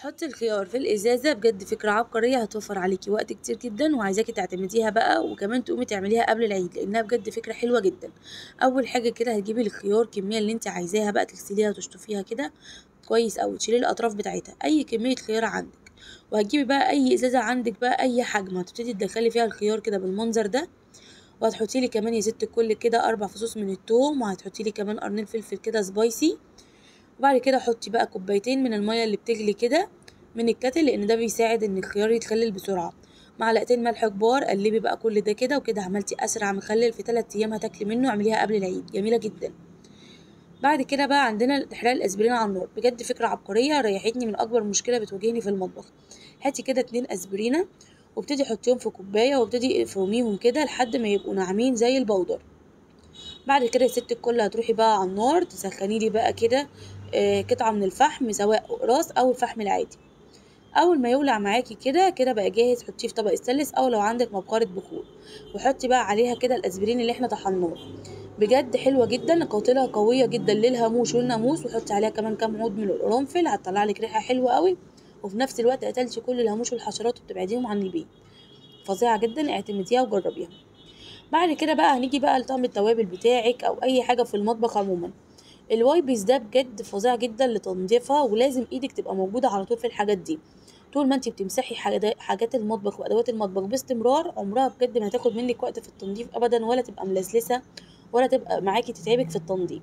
تحطي الخيار في الازازه بجد فكره عبقريه هتوفر عليكي وقت كتير جدا وعايزاكي تعتمديها بقى وكمان تقومي تعمليها قبل العيد لانها بجد فكره حلوه جدا اول حاجه كده هتجيبي الخيار الكميه اللي انت عايزاها بقى تغسليها وتشطفيها كده كويس اوي تشيلي الاطراف بتاعتها اي كميه خيار عندك وهتجيبي بقى اي ازازه عندك بقى اي حجم هتبتدي تدخلي فيها الخيار كده بالمنظر ده وهتحطي لي كمان يا ست الكل كده اربع فصوص من التوم وهتحطي لي كمان قرنين فلفل كده سبايسي وبعد كده حطي بقى كوبايتين من الميه اللي بتغلي كده من الكتل لان ده بيساعد ان الخيار يتخلل بسرعه معلقتين ملح كبار قلبي بقى كل ده كده وكده عملتي اسرع مخلل في 3 ايام هتاكلي منه اعمليها قبل العيد جميله جدا بعد كده بقى عندنا احراق الاسبرين على النار بجد فكره عبقريه ريحتني من اكبر مشكله بتواجهني في المطبخ هاتي كده اتنين اسبرينه وابتدي حطيهم في كوبايه وابتدي افرميهم كده لحد ما يبقوا ناعمين زي البودر بعد كده يا ست الكل هتروحي بقى على النار تسخني لي بقى كده آه قطعه من الفحم سواء قراص او الفحم العادي اول ما يولع معاكي كده كده بقى جاهز حطيه في طبق استانلس او لو عندك مبخره بخور وحطي بقى عليها كده الاسبرين اللي احنا طحناه بجد حلوه جدا قاتله قويه جدا للهاموش والناموس وحطي عليها كمان كام عود من القرنفل هتطلع لك ريحه حلوه قوي وفي نفس الوقت قتلتي كل الهاموش والحشرات وبتبعديهم عن البيت فظيعه جدا اعتمديها وجربيها بعد كده بقى هنيجي بقى لطعم التوابل بتاعك او اي حاجه في المطبخ عموما الوايبس ده بجد فظيع جدا لتنظيفها ولازم ايدك تبقى موجوده على طول في الحاجات دي طول ما انت بتمسحي حاجات المطبخ وادوات المطبخ باستمرار عمرها بجد ما هتاخد منك وقت في التنظيف ابدا ولا تبقى ملسلسه ولا تبقى معاكي تتعبك في التنظيف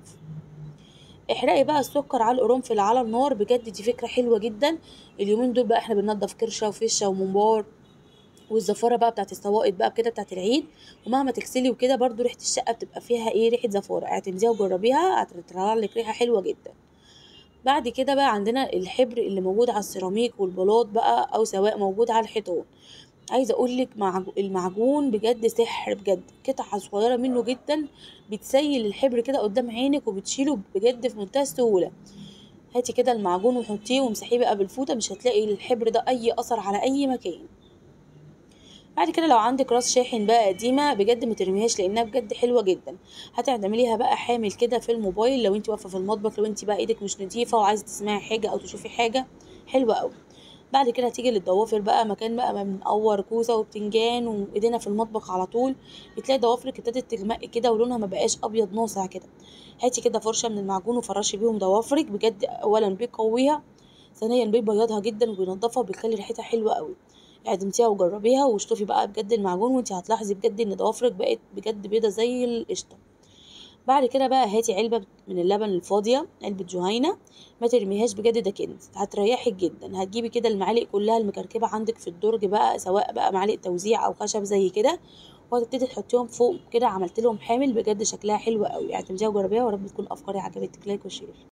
احرقي بقى السكر على القرنفل على النار بجد دي فكره حلوه جدا اليومين دول بقى احنا بننضف كرشه وفشه وممبار والزفاره بقى بتاعت الصوائد بقى كده بتاعت العيد ومهما تغسلي وكده برضو ريحه الشقه بتبقى فيها ايه ريحه زفاره اعتمديها وجربيها هتطلع لك ريحه حلوه جدا بعد كده بقى عندنا الحبر اللي موجود على السيراميك والبلاط بقى او سواء موجود على الحيطان عايزه اقول لك المعجون بجد سحر بجد قطعه صغيره منه جدا بتسيل الحبر كده قدام عينك وبتشيله بجد في منتهى السهوله هاتي كده المعجون وحطيه وامسحيه بقى بالفوطه مش هتلاقي الحبر ده اي اثر على اي مكان بعد كده لو عندك راس شاحن بقى قديمه بجد ما ترميهاش لانها بجد حلوه جدا هتعمليها بقى حامل كده في الموبايل لو انت واقفه في المطبخ لو انت بقى ايدك مش نظيفه وعايزه تسمعي حاجه او تشوفي حاجه حلوه قوي بعد كده هتيجي للضوافر بقى مكان بقى ما بنقور كوسه وبتنجان وايدينا في المطبخ على طول بتلاقي ضوافرك ابتدت تغمق كده ولونها ما بقاش ابيض ناصع كده هاتي كده فرشه من المعجون وفرشي بيهم ضوافرك بجد اولا بيقويها ثانيا بيبيضها جدا وبينضفها وبيخلي ريحتها حلوه قوي اعدمتيها وجربيها واشطفي بقى بجد المعجون وانت هتلاحظي بجد ان ضوافرك بقت بجد بيضه زي القشطه بعد كده بقى هاتي علبه من اللبن الفاضيه علبه جهينه ما ترميهاش بجد ده كنز هتريحك جدا هتجيبي كده المعالق كلها المكركبه عندك في الدرج بقى سواء بقى معالق توزيع او خشب زي كده وهتبتدي تحطيهم فوق كده عملت لهم حامل بجد شكلها حلو قوي اعتمديها وجربيها ورب تكون افكاري عجبتك لايك وشير